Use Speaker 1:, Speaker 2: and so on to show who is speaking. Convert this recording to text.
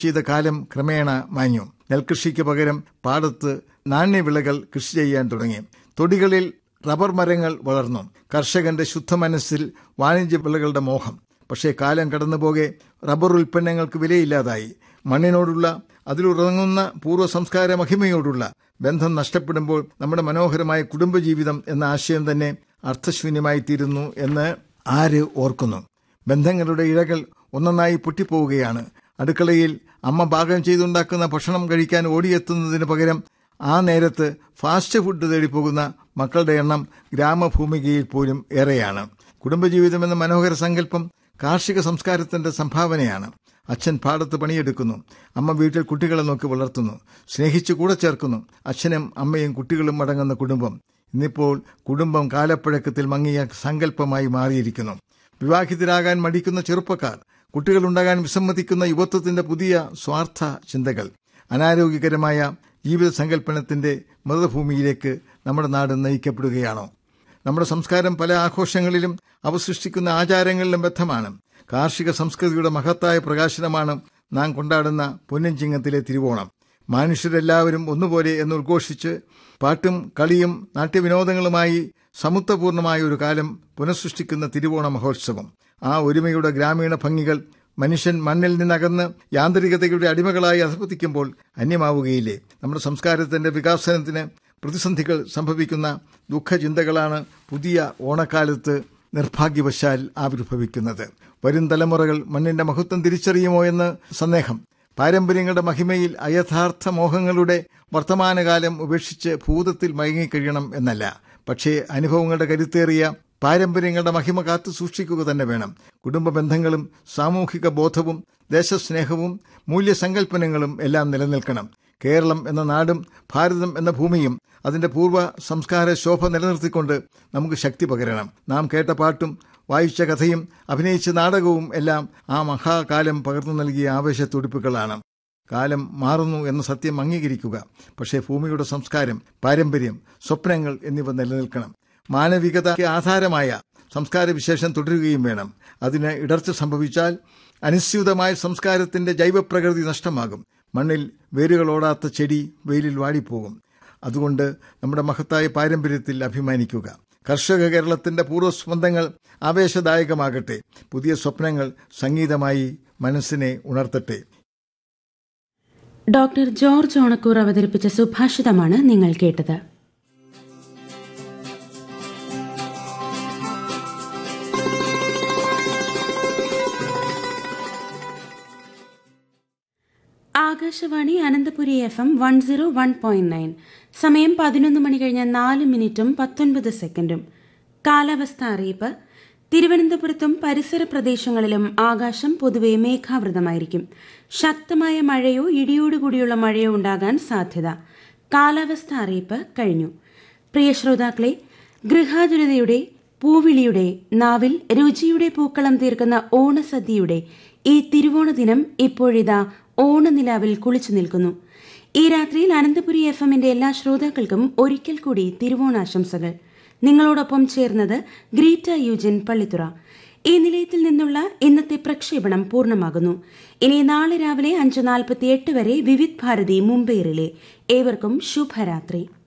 Speaker 1: ചെയ്ത കാലം ക്രമേണ മാഞ്ഞു നെൽകൃഷിക്ക് പകരം പാടത്ത് നാണ്യവിളകൾ കൃഷി ചെയ്യാൻ തുടങ്ങി തൊടികളിൽ റബ്ബർ മരങ്ങൾ വളർന്നു കർഷകന്റെ ശുദ്ധ മനസ്സിൽ വാണിജ്യ വിളകളുടെ മോഹം പക്ഷേ കാലം കടന്നുപോകെ റബ്ബർ ഉൽപ്പന്നങ്ങൾക്ക് വിലയില്ലാതായി മണ്ണിനോടുള്ള അതിലുറങ്ങുന്ന പൂർവ്വ സംസ്കാര മഹിമയോടുള്ള ബന്ധം നഷ്ടപ്പെടുമ്പോൾ നമ്മുടെ മനോഹരമായ കുടുംബജീവിതം എന്ന ആശയം തന്നെ അർത്ഥശൂന്യമായി തീരുന്നു എന്ന് ആര് ഓർക്കുന്നു ബന്ധങ്ങളുടെ ഇഴകൾ ഒന്നൊന്നായി പൊട്ടിപ്പോവുകയാണ് അടുക്കളയിൽ അമ്മ പാകം ചെയ്തുണ്ടാക്കുന്ന ഭക്ഷണം കഴിക്കാൻ ഓടിയെത്തുന്നതിന് പകരം ആ നേരത്ത് ഫാസ്റ്റ് ഫുഡ് തേടിപ്പോകുന്ന മക്കളുടെ എണ്ണം ഗ്രാമഭൂമികയിൽ പോലും ഏറെയാണ് കുടുംബജീവിതം എന്ന മനോഹര സങ്കല്പം കാർഷിക സംസ്കാരത്തിന്റെ സംഭാവനയാണ് അച്ഛൻ പാടത്ത് പണിയെടുക്കുന്നു അമ്മ വീട്ടിൽ കുട്ടികളെ നോക്കി വളർത്തുന്നു സ്നേഹിച്ചു കൂടെ ചേർക്കുന്നു അച്ഛനും അമ്മയും കുട്ടികളും അടങ്ങുന്ന കുടുംബം ഇന്നിപ്പോൾ കുടുംബം കാലപ്പഴക്കത്തിൽ മങ്ങിയ സങ്കല്പമായി മാറിയിരിക്കുന്നു വിവാഹിതരാകാൻ മടിക്കുന്ന ചെറുപ്പക്കാർ കുട്ടികളുണ്ടാകാൻ വിസമ്മതിക്കുന്ന യുവത്വത്തിന്റെ പുതിയ സ്വാർത്ഥ ചിന്തകൾ അനാരോഗ്യകരമായ ജീവിത സങ്കല്പനത്തിന്റെ മൃതഭൂമിയിലേക്ക് നമ്മുടെ നാട് നയിക്കപ്പെടുകയാണോ നമ്മുടെ സംസ്കാരം പല ആഘോഷങ്ങളിലും അവ സൃഷ്ടിക്കുന്ന ആചാരങ്ങളിലും ബദ്ധമാണ് കാർഷിക സംസ്കൃതിയുടെ മഹത്തായ പ്രകാശനമാണ് നാം കൊണ്ടാടുന്ന പൊന്നഞ്ചിങ്ങത്തിലെ തിരുവോണം മനുഷ്യരെല്ലാവരും ഒന്നുപോലെ എന്ന് ഉദ്ഘോഷിച്ച് പാട്ടും കളിയും നാട്യവിനോദങ്ങളുമായി സമത്വപൂർണമായ ഒരു കാലം പുനഃസൃഷ്ടിക്കുന്ന തിരുവോണ മഹോത്സവം ആ ഒരുമയുടെ ഗ്രാമീണ ഭംഗികൾ മനുഷ്യൻ മണ്ണിൽ നിന്നകന്ന് യാന്ത്രികതയുടെ അടിമകളായി അധപതിക്കുമ്പോൾ അന്യമാവുകയില്ലേ നമ്മുടെ സംസ്കാരത്തിന്റെ വികാസനത്തിന് പ്രതിസന്ധികൾ സംഭവിക്കുന്ന ദുഃഖചിന്തകളാണ് പുതിയ ഓണക്കാലത്ത് നിർഭാഗ്യവശാൽ ആവിർഭവിക്കുന്നത് വരും തലമുറകൾ മണ്ണിന്റെ മഹത്വം തിരിച്ചറിയുമോ എന്ന് സന്ദേഹം പാരമ്പര്യങ്ങളുടെ മഹിമയിൽ അയഥാർത്ഥ മോഹങ്ങളുടെ വർത്തമാനകാലം ഉപേക്ഷിച്ച് ഭൂതത്തിൽ മയങ്ങിക്കഴിയണം എന്നല്ല പക്ഷേ അനുഭവങ്ങളുടെ കരുത്തേറിയ പാരമ്പര്യങ്ങളുടെ മഹിമ കാത്തു സൂക്ഷിക്കുക തന്നെ വേണം കുടുംബ ബന്ധങ്ങളും സാമൂഹിക ബോധവും ദേശസ്നേഹവും മൂല്യസങ്കല്പനങ്ങളും എല്ലാം നിലനിൽക്കണം കേരളം എന്ന നാടും ഭാരതം എന്ന ഭൂമിയും അതിന്റെ പൂർവ്വ സംസ്കാര ശോഭ നിലനിർത്തിക്കൊണ്ട് നമുക്ക് ശക്തി പകരണം നാം കേട്ട പാട്ടും വായിച്ച കഥയും അഭിനയിച്ച നാടകവും എല്ലാം ആ മഹാകാലം പകർന്നു നൽകിയ ആവേശത്തുടിപ്പുകളാണ് കാലം മാറുന്നു എന്ന സത്യം അംഗീകരിക്കുക പക്ഷേ ഭൂമിയുടെ സംസ്കാരം പാരമ്പര്യം സ്വപ്നങ്ങൾ എന്നിവ നിലനിൽക്കണം മാനവികതയ്ക്ക് ആധാരമായ സംസ്കാര വിശേഷം തുടരുകയും വേണം അതിന് ഇടർച്ച സംഭവിച്ചാൽ അനുസ്യൂതമായ സംസ്കാരത്തിന്റെ ജൈവപ്രകൃതി നഷ്ടമാകും മണ്ണിൽ വേരുകളോടാത്ത ചെടി വെയിലിൽ വാടിപ്പോകും അതുകൊണ്ട് നമ്മുടെ മഹത്തായ പാരമ്പര്യത്തിൽ അഭിമാനിക്കുക കർഷക കേരളത്തിന്റെ പൂർവ്വസ്പന്ദങ്ങൾ ആവേശദായകമാകട്ടെ പുതിയ സ്വപ്നങ്ങൾ സംഗീതമായി മനസ്സിനെ ഉണർത്തട്ടെ
Speaker 2: ഡോക്ടർ ജോർജ് ഓണക്കൂർ അവതരിപ്പിച്ച സുഭാഷിതമാണ് നിങ്ങൾ കേട്ടത് Akashvani Ananthapuri F M one zero one point nine സമയം പതിനൊന്ന് മണി കഴിഞ്ഞ നാല് മിനിറ്റും പത്തൊൻപത് സെക്കൻഡും കാലാവസ്ഥ അറിയിപ്പ് തിരുവനന്തപുരത്തും പരിസര പ്രദേശങ്ങളിലും ആകാശം പൊതുവെ മേഘാവൃതമായിരിക്കും ശക്തമായ മഴയോ ഇടിയോടുകൂടിയുള്ള മഴയോ ഉണ്ടാകാൻ സാധ്യത കാലാവസ്ഥ അറിയിപ്പ് കഴിഞ്ഞു പ്രിയ ശ്രോതാക്കളെ ഗൃഹാതുരതയുടെ പൂവിളിയുടെ നാവിൽ രുചിയുടെ പൂക്കളം തീർക്കുന്ന ഓണസദ്യയുടെ ഈ തിരുവോണ ദിനം ഇപ്പോഴിതാ ഓണനിലാവിൽ കുളിച്ചു നിൽക്കുന്നു ഈ രാത്രിയിൽ അനന്തപുരി എഫ് എമ്മിന്റെ എല്ലാ ശ്രോതാക്കൾക്കും ഒരിക്കൽ കൂടി തിരുവോണാശംസകൾ നിങ്ങളോടൊപ്പം ചേർന്നത് ഗ്രീറ്റ യൂജിൻ പള്ളിത്തുറ ഈ നിലയത്തിൽ നിന്നുള്ള ഇന്നത്തെ പ്രക്ഷേപണം പൂർണ്ണമാകുന്നു ഇനി നാളെ രാവിലെ അഞ്ച് നാൽപ്പത്തി എട്ട് വരെ വിവിധ് ഭാരതി മുംബൈ റിലേ ഏവർക്കും ശുഭരാത്രി